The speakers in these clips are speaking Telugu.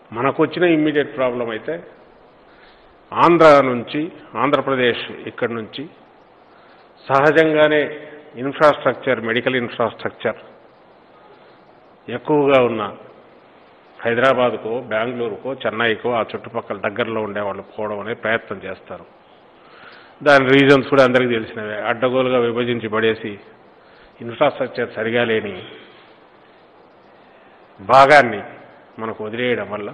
మనకు వచ్చిన ఇమ్మీడియట్ ప్రాబ్లం అయితే ఆంధ్ర నుంచి ఆంధ్రప్రదేశ్ ఇక్కడి నుంచి సహజంగానే ఇన్ఫ్రాస్ట్రక్చర్ మెడికల్ ఇన్ఫ్రాస్ట్రక్చర్ ఎక్కువగా ఉన్న హైదరాబాద్కో బెంగళూరుకో చెన్నైకో ఆ చుట్టుపక్కల దగ్గరలో ఉండే వాళ్ళు పోవడం అనే ప్రయత్నం చేస్తారు దాని రీజన్స్ కూడా అందరికీ తెలిసినవే అడ్డగోలుగా విభజించి పడేసి ఇన్ఫ్రాస్ట్రక్చర్ సరిగా లేని భాగాన్ని మనకు వదిలేయడం వల్ల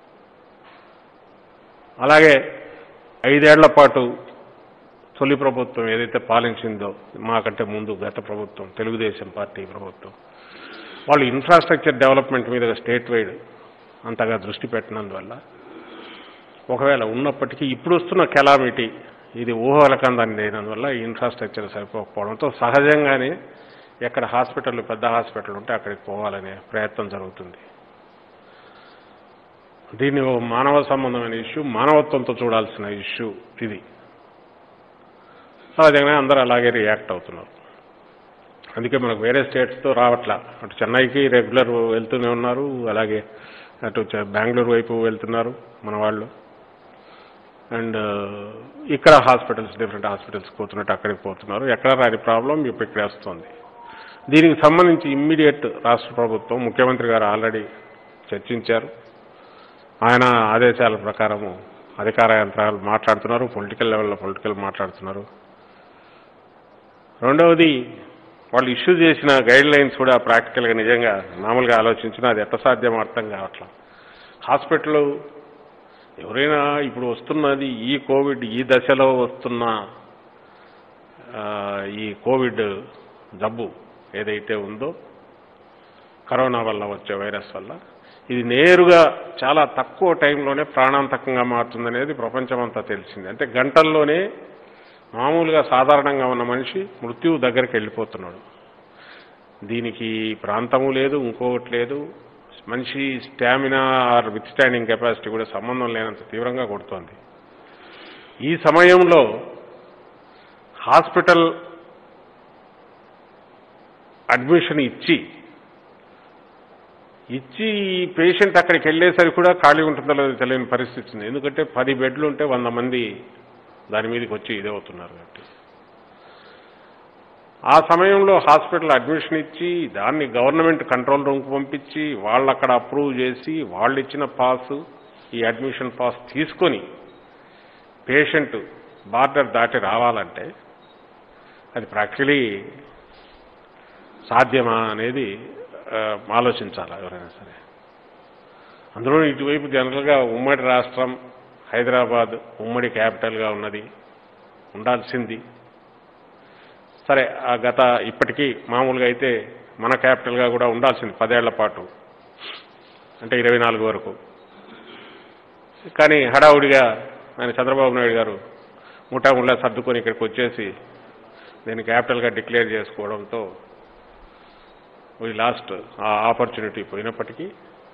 అలాగే ఐదేళ్ల పాటు తొలి ప్రభుత్వం ఏదైతే పాలించిందో మాకంటే ముందు గత ప్రభుత్వం తెలుగుదేశం పార్టీ ప్రభుత్వం వాళ్ళు ఇన్ఫ్రాస్ట్రక్చర్ డెవలప్మెంట్ మీద స్టేట్ వైడ్ అంతగా దృష్టి పెట్టినందువల్ల ఒకవేళ ఉన్నప్పటికీ ఇప్పుడు వస్తున్న కెలామిటీ ఇది ఊహలకందని లేనందువల్ల ఈ ఇన్ఫ్రాస్ట్రక్చర్ సరిపోకపోవడంతో సహజంగానే ఎక్కడ హాస్పిటల్ పెద్ద హాస్పిటల్ ఉంటే అక్కడికి పోవాలనే ప్రయత్నం జరుగుతుంది దీన్ని ఓ మానవ సంబంధమైన ఇష్యూ మానవత్వంతో చూడాల్సిన ఇష్యూ ఇది సహజంగానే అందరూ అలాగే రియాక్ట్ అవుతున్నారు అందుకే మనకు వేరే స్టేట్స్తో రావట్లా అటు చెన్నైకి రెగ్యులర్ వెళ్తూనే ఉన్నారు అలాగే అటు చె- బెంగళూరు వైపు వెళ్తున్నారు మన వాళ్ళు అండ్ ఇక్కడ హాస్పిటల్స్ డిఫరెంట్ హాస్పిటల్స్ పోతున్నట్టు అక్కడికి పోతున్నారు ఎక్కడ రాని ప్రాబ్లం ఇప్పుడు ఇక్కడ వస్తుంది దీనికి సంబంధించి ఇమ్మీడియట్ రాష్ట్ర ప్రభుత్వం ముఖ్యమంత్రి గారు ఆల్రెడీ చర్చించారు ఆయన ఆదేశాల ప్రకారము అధికార యంత్రాలు మాట్లాడుతున్నారు పొలిటికల్ లెవెల్లో పొలిటికల్ మాట్లాడుతున్నారు రెండవది వాళ్ళు ఇష్యూ చేసిన గైడ్ లైన్స్ కూడా ప్రాక్టికల్గా నిజంగా మామూలుగా ఆలోచించినా అది ఎట్ట సాధ్యం అర్థం కావట్లా హాస్పిటల్ ఎవరైనా ఇప్పుడు వస్తున్నది ఈ కోవిడ్ ఈ దశలో వస్తున్న ఆ, ఈ కోవిడ్ జబ్బు ఏదైతే ఉందో కరోనా వల్ల వచ్చే వైరస్ వల్ల ఇది నేరుగా చాలా తక్కువ టైంలోనే ప్రాణాంతకంగా మారుతుందనేది ప్రపంచమంతా తెలిసింది అంటే గంటల్లోనే మామూలుగా సాధారణంగా ఉన్న మనిషి మృత్యువు దగ్గరికి వెళ్ళిపోతున్నాడు దీనికి ప్రాంతము లేదు ఇంకొకటి లేదు మనిషి stamina or withstanding capacity కూడా సంబంధం లేనంత తీవ్రంగా కొడుతోంది ఈ సమయంలో హాస్పిటల్ అడ్మిషన్ ఇచ్చి ఇచ్చి ఈ పేషెంట్ అక్కడికి వెళ్ళేసరికి కూడా ఖాళీ ఉంటుందో లేదో తెలియని పరిస్థితి ఉంది ఎందుకంటే పది బెడ్లు ఉంటే వంద మంది దాని మీదకి వచ్చి ఇదే అవుతున్నారు కాబట్టి ఆ సమయంలో హాస్పిటల్ అడ్మిషన్ ఇచ్చి దాన్ని గవర్నమెంట్ కంట్రోల్ రూమ్కి పంపించి వాళ్ళు అక్కడ అప్రూవ్ చేసి వాళ్ళు ఇచ్చిన పాస్ ఈ అడ్మిషన్ పాస్ తీసుకొని పేషెంట్ బార్డర్ దాటి రావాలంటే అది ప్రాక్టికలీ సాధ్యమా అనేది ఆ, ఆలోచించాలి ఎవరైనా సరే అందులో ఇటువైపు జనరల్గా ఉమ్మడి రాష్ట్రం హైదరాబాద్ ఉమ్మడి క్యాపిటల్గా ఉన్నది ఉండాల్సింది సరే ఆ గత ఇప్పటికీ మామూలుగా అయితే మన క్యాపిటల్గా కూడా ఉండాల్సింది పదేళ్ల పాటు అంటే ఇరవై నాలుగు వరకు కానీ హడావుడిగా ఆయన చంద్రబాబు నాయుడు గారు ముఠాముళ్ళ సర్దుకొని ఇక్కడికి వచ్చేసి నేను క్యాపిటల్గా డిక్లేర్ చేసుకోవడంతో వీ లాస్ట్ ఆ ఆపర్చునిటీ పోయినప్పటికీ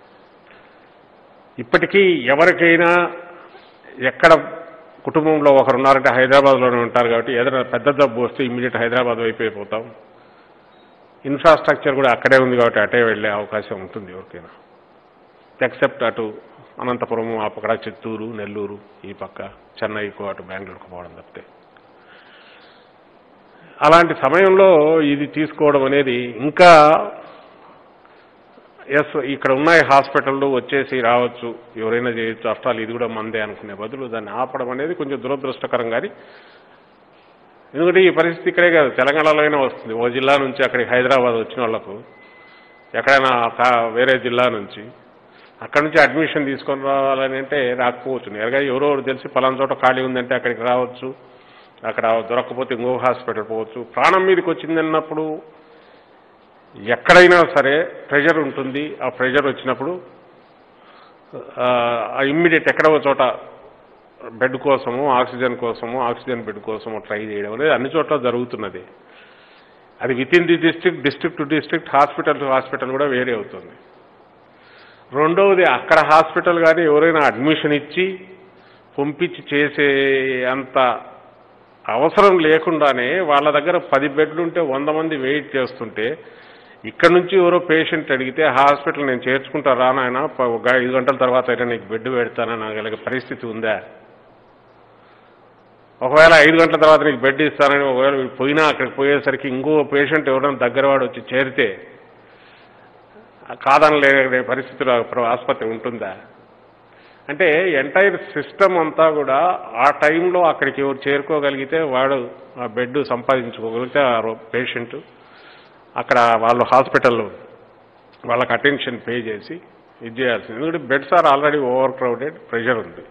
ఇప్పటికీ ఎవరికైనా ఎక్కడ కుటుంబంలో ఒకరు ఉన్నారంటే హైదరాబాద్లోనే ఉంటారు కాబట్టి ఏదైనా పెద్ద జబ్బు వస్తే ఇమ్మీడియట్ హైదరాబాద్ వైపు అయిపోతాం ఇన్ఫ్రాస్ట్రక్చర్ కూడా అక్కడే ఉంది కాబట్టి అటే వెళ్ళే అవకాశం ఉంటుంది ఎవరికైనా ఎక్సెప్ట్ అటు అనంతపురం ఆ పక్కడ చిత్తూరు నెల్లూరు ఈ పక్క చెన్నైకు అటు బెంగళూరుకు పోవడం తప్పితే అలాంటి సమయంలో ఇది తీసుకోవడం అనేది ఇంకా ఎస్ ఇక్కడ ఉన్నాయి హాస్పిటళ్ళు వచ్చేసి రావచ్చు ఎవరైనా చేయొచ్చు అష్టాలు ఇది కూడా మందే అనుకునే బదులు దాన్ని ఆపడం అనేది కొంచెం దురదృష్టకరం కానీ ఎందుకంటే ఈ పరిస్థితి ఇక్కడే కాదు తెలంగాణలో అయినా వస్తుంది ఓ జిల్లా నుంచి అక్కడికి హైదరాబాద్ వచ్చిన వాళ్ళకు ఎక్కడైనా కా- వేరే జిల్లా నుంచి అక్కడి నుంచి అడ్మిషన్ తీసుకొని రావాలని అంటే రాకపోవచ్చు నేరుగా ఎవరో ఒకరు తెలిసి పలానా చోట ఖాళీ ఉందంటే అక్కడికి రావచ్చు అక్కడ దొరకకపోతే ఇంకో హాస్పిటల్ పోవచ్చు ప్రాణం మీదకి వచ్చిందన్నప్పుడు ఎక్కడైనా సరే ప్రెషర్ ఉంటుంది ఆ ప్రెషర్ వచ్చినప్పుడు ఆ ఇమ్మీడియట్ ఎక్కడో చోట బెడ్ కోసము ఆక్సిజన్ కోసము ఆక్సిజన్ బెడ్ కోసము ట్రై చేయడం అనేది అన్ని చోట్ల జరుగుతున్నది అది within the district district to district hospital to hospital కూడా వేరే అవుతుంది రెండవది అక్కడ హాస్పిటల్ కానీ ఎవరైనా అడ్మిషన్ ఇచ్చి పంపించి చేసే అంత అవసరం లేకుండానే వాళ్ళ దగ్గర పది బెడ్లు ఉంటే వంద మంది వెయిట్ చేస్తుంటే ఇక్కడ నుంచి ఎవరో పేషెంట్ అడిగితే హాస్పిటల్ నేను చేర్చుకుంటా రానాయన ఒక ఐదు గంటల తర్వాత అయినా నీకు బెడ్ పెడతానని అనగలిగే పరిస్థితి ఉందా ఒకవేళ ఐదు గంటల తర్వాత నీకు బెడ్ ఇస్తానని ఒకవేళ వీడు పోయినా అక్కడికి పోయేసరికి ఇంకో పేషెంట్ ఎవరైనా దగ్గర వాడు వచ్చి చేరితే కాదనలే పరిస్థితిలో ఆసుపత్రి ఉంటుందా అంటే ఎంటైర్ సిస్టమ్ అంతా కూడా ఆ టైంలో అక్కడికి ఎవరు చేరుకోగలిగితే వాడు ఆ బెడ్ సంపాదించుకోగలిగితే ఆ పేషెంట్ అక్కడ వాళ్ళు హాస్పిటల్ వాళ్ళకి అటెన్షన్ పే చేసి ఇది చేయాల్సింది ఎందుకంటే beds are already overcrowded pressure ఉంది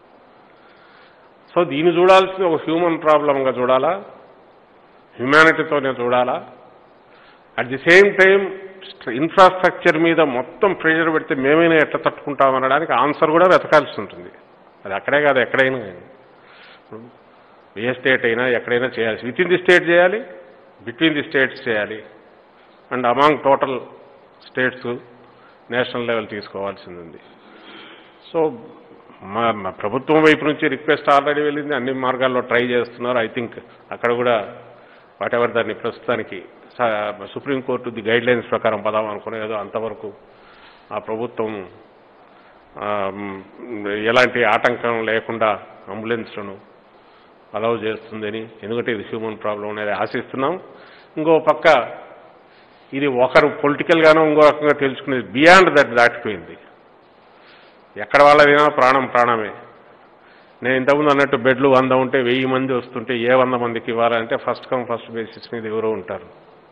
సో దీన్ని చూడాల్సింది ఒక హ్యూమన్ ప్రాబ్లంగా చూడాలా హ్యుమానిటీతోనే చూడాలా at the same time infrastructure మీద మొత్తం ప్రెషర్ పెడితే మేమైనా ఎట్లా తట్టుకుంటాం అనడానికి ఆన్సర్ కూడా వెతకాల్సి ఉంటుంది అది అక్కడే కాదు ఎక్కడైనా ఇప్పుడు ఏ స్టేట్ అయినా ఎక్కడైనా చేయాల్సి విత్ ఇన్ ది స్టేట్ చేయాలి బిట్వీన్ ది స్టేట్స్ చేయాలి and among total states national level తీసుకోవాల్సింది ఉంది సో మా మా ప్రభుత్వం వైపు నుంచి రిక్వెస్ట్ ఆల్రెడీ వెళ్ళింది అన్ని మార్గాల్లో ట్రై చేస్తున్నారు ఐ థింక్ అక్కడ కూడా వాట్ ఎవర్ దాన్ని ప్రస్తుతానికి స- సుప్రీంకోర్టు ది గైడ్ లైన్స్ ప్రకారం పదాం అనుకునేదో అంతవరకు ఆ ప్రభుత్వం ఆ, మ్, ఎలాంటి ఆటంకం లేకుండా అంబులెన్స్లను అలౌ చేస్తుందని ఎందుకంటే ఇది హ్యూమన్ ప్రాబ్లం అనేది ఆశిస్తున్నాం ఇంకో పక్క ఇది ఒకరు పొలిటికల్గానో ఇంకో రకంగా తెలుసుకునేది బియాండ్ దట్ దాటిపోయింది ఎక్కడ వాళ్ళదైనా ప్రాణం ప్రాణమే నేను ఇంతకుముందు అన్నట్టు బెడ్లు వంద ఉంటే వెయ్యి మంది వస్తుంటే ఏ వంద మందికి ఇవ్వాలంటే ఫస్ట్ కమ్ ఫస్ట్ బేసిస్ మీద ఎవరో ఉంటారు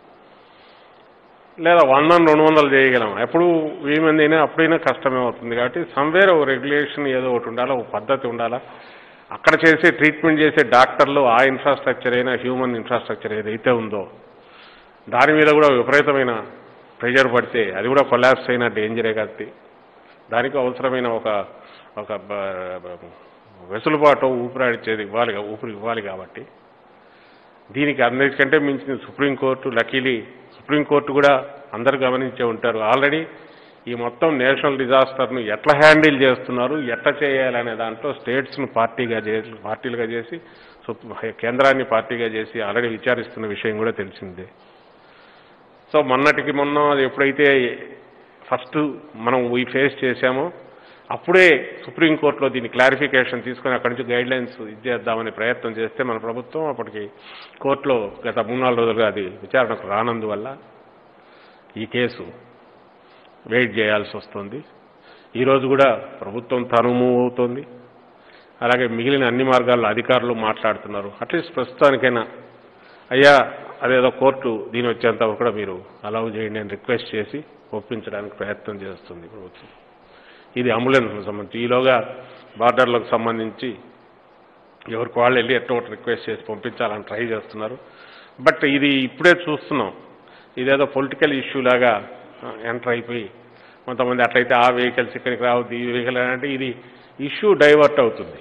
లేదా వందను రెండు వందలు చేయగలం ఎప్పుడు వెయ్యి మంది అయినా అప్పుడైనా కష్టమే అవుతుంది కాబట్టి సమ్వేర్ ఒక రెగ్యులేషన్ ఏదో ఒకటి ఉండాలా ఒక పద్ధతి ఉండాలా అక్కడ చేసే ట్రీట్మెంట్ చేసే డాక్టర్లు ఆ ఇన్ఫ్రాస్ట్రక్చర్ అయినా హ్యూమన్ ఇన్ఫ్రాస్ట్రక్చర్ ఏదైతే ఉందో దాని మీద కూడా విపరీతమైన ప్రెషర్ పడితే అది కూడా కొలాప్స్ అయిన డేంజరే కాబట్టి దానికి అవసరమైన ఒక ఒక బ- బ- వెసులుబాటు ఊపిరాడిచ్చేది ఇవ్వాలి కా- ఊపిరి ఇవ్వాలి కాబట్టి దీనికి అందరికంటే మించిన సుప్రీంకోర్టు లకీలీ సుప్రీంకోర్టు కూడా అందరు గమనించే ఉంటారు ఆల్రెడీ ఈ మొత్తం నేషనల్ డిజాస్టర్ను ఎట్లా హ్యాండిల్ చేస్తున్నారు ఎట్లా చేయాలనే దాంట్లో స్టేట్స్ను పార్టీగా చేసి పార్టీలుగా చేసి సుప్- కేంద్రాన్ని పార్టీగా చేసి ఆల్రెడీ విచారిస్తున్న విషయం కూడా తెలిసిందే సో మొన్నటికి మొన్న అది ఎప్పుడైతే ఫస్ట్ మనం ఈ ఫేస్ చేశామో అప్పుడే సుప్రీంకోర్టులో దీన్ని క్లారిఫికేషన్ తీసుకొని అక్కడి నుంచి గైడ్ లైన్స్ ఇచ్చేద్దామనే ప్రయత్నం చేస్తే మన ప్రభుత్వం అప్పటికి కోర్టులో గత మూడు నాలుగు రోజులుగా అది విచారణకు రానందువల్ల ఈ కేసు వెయిట్ చేయాల్సి వస్తుంది ఈరోజు కూడా ప్రభుత్వం తను మూవ్ అవుతోంది అలాగే మిగిలిన అన్ని మార్గాల్లో అధికారులు మాట్లాడుతున్నారు అట్లీస్ట్ ప్రస్తుతానికైనా అయ్యా అదేదో కోర్టు దీని వచ్చేంత వరకు కూడా మీరు అలౌ చేయండి అని రిక్వెస్ట్ చేసి ఒప్పించడానికి ప్రయత్నం చేస్తుంది ప్రభుత్వం ఇది అంబులెన్స్కి సంబంధించి ఈలోగా బార్డర్లకు సంబంధించి ఎవరికి వాళ్ళు వెళ్ళి ఎట్టో ఒకటి రిక్వెస్ట్ చేసి పంపించాలని ట్రై చేస్తున్నారు బట్ ఇది ఇప్పుడే చూస్తున్నాం ఇదేదో పొలిటికల్ ఇష్యూ లాగా ఎంటర్ అయిపోయి కొంతమంది అట్లయితే ఆ వెహికల్స్ ఇక్కడికి రావద్దు ఈ వెహికల్ అంటే ఇది ఇష్యూ డైవర్ట్ అవుతుంది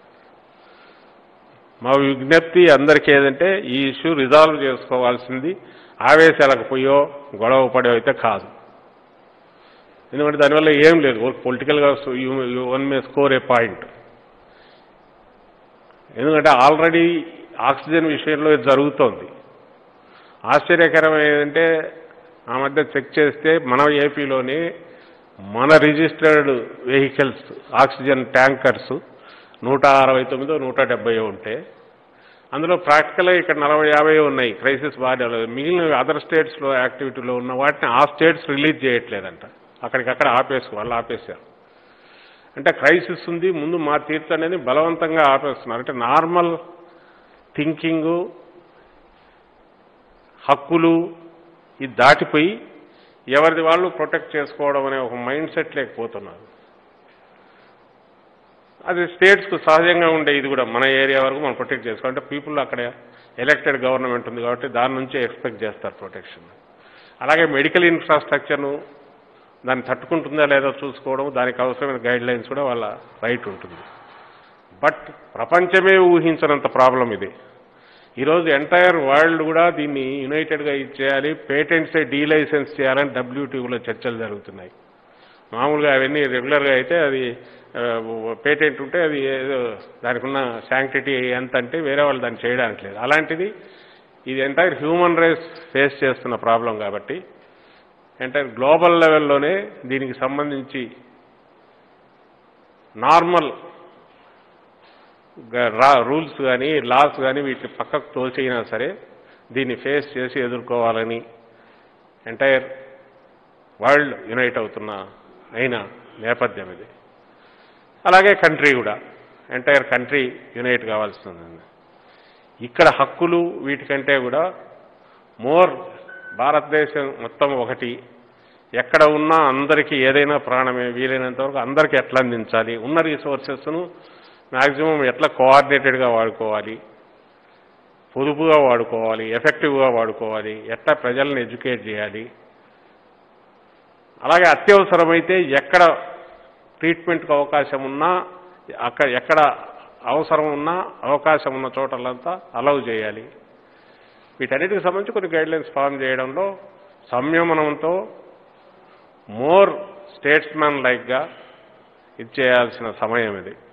మా విజ్ఞప్తి అందరికీ ఏదంటే ఈ ఇష్యూ రిజాల్వ్ చేసుకోవాల్సింది ఆవేశాలకు పోయో గొడవ పడో అయితే కాదు ఎందుకంటే దానివల్ల ఏం లేదు పొలిటికల్గా one may score a point ఎందుకంటే ఆల్రెడీ ఆక్సిజన్ విషయంలో ఇది జరుగుతోంది ఆశ్చర్యకరం ఏంటంటే ఆ మధ్య చెక్ చేస్తే మన ఏపీలోనే మన రిజిస్టర్డ్ వెహికల్స్ ఆక్సిజన్ ట్యాంకర్స్ నూట అరవై తొమ్మిదో నూట డెబ్బై ఉంటే అందులో ప్రాక్టికల్గా ఇక్కడ నలభై యాభై ఉన్నాయి క్రైసిస్ బాగా మిగిలిన అదర్ స్టేట్స్లో యాక్టివిటీలో ఉన్న వాటిని ఆ స్టేట్స్ రిలీజ్ చేయట్లేదంట అక్కడికక్కడ ఆపేసు వాళ్ళు ఆపేశారు అంటే క్రైసిస్ ఉంది ముందు మా తీర్చు అనేది బలవంతంగా ఆపేస్తున్నారు అంటే నార్మల్ థింకింగు హక్కులు ఇది దాటిపోయి ఎవరిది వాళ్ళు ప్రొటెక్ట్ చేసుకోవడం అనే ఒక మైండ్ సెట్ లేకపోతున్నారు అది స్టేట్స్కు సహజంగా ఉండే ఇది కూడా మన ఏరియా వరకు మనం ప్రొటెక్ట్ చేసుకోవాలి అంటే పీపుల్ అక్కడ ఎలక్టెడ్ గవర్నమెంట్ ఉంది కాబట్టి దాని నుంచే ఎక్స్పెక్ట్ చేస్తారు ప్రొటెక్షన్ అలాగే మెడికల్ ఇన్ఫ్రాస్ట్రక్చర్ను దాన్ని తట్టుకుంటుందా లేదో చూసుకోవడం దానికి అవసరమైన గైడ్ లైన్స్ కూడా వాళ్ళ రైట్ ఉంటుంది బట్ ప్రపంచమే ఊహించనంత ప్రాబ్లం ఇది ఈరోజు ఎంటైర్ వరల్డ్ కూడా దీన్ని యునైటెడ్గా ఇచ్చేయాలి పేటెంట్సే డీలైసెన్స్ చేయాలని డబ్ల్యూటీఓలో చర్చలు జరుగుతున్నాయి మామూలుగా అవన్నీ రెగ్యులర్గా అయితే అది పేటెంట్ ఉంటే అది ఏదో దానికి ఉన్న శాంక్టిటీ ఎంత అంటే వేరే వాళ్ళు దాన్ని చేయడానికి లేదు అలాంటిది ఇది ఎంటైర్ హ్యూమన్ రైస్ ఫేస్ చేస్తున్న ప్రాబ్లం కాబట్టి అంటే గ్లోబల్ లెవెల్లోనే దీనికి సంబంధించి నార్మల్ రూల్స్ కానీ లాస్ కానీ వీటిని పక్కకు తోచైనా సరే దీన్ని ఫేస్ చేసి ఎదుర్కోవాలని ఎంటైర్ వరల్డ్ యునైట్ అవుతున్న అయిన నేపథ్యం ఇది అలాగే కంట్రీ కూడా ఎంటైర్ కంట్రీ యునైట్ కావాల్సింది ఇక్కడ హక్కులు వీటికంటే కూడా మోర్ భారతదేశం మొత్తం ఒకటి ఎక్కడ ఉన్నా అందరికీ ఏదైనా ప్రాణమే వీలైనంత వరకు అందరికీ ఎట్లా అందించాలి ఉన్న రీసోర్సెస్ను మ్యాక్సిమం ఎట్లా కోఆర్డినేటెడ్గా వాడుకోవాలి పొదుపుగా వాడుకోవాలి ఎఫెక్టివ్గా వాడుకోవాలి ఎట్లా ప్రజల్ని ఎడ్యుకేట్ చేయాలి అలాగే అత్యవసరమైతే ఎక్కడ ట్రీట్మెంట్కి అవకాశం ఉన్నా అక్కడ ఎక్కడ అవసరం ఉన్నా అవకాశం ఉన్న చోటలంతా అలౌ చేయాలి వీటన్నిటికి సంబంధించి కొన్ని గైడ్లైన్స్ ఫామ్ చేయడంలో సంయమనంతో మోర్ స్టేట్స్మెన్ లైక్గా ఇది చేయాల్సిన సమయం ఇది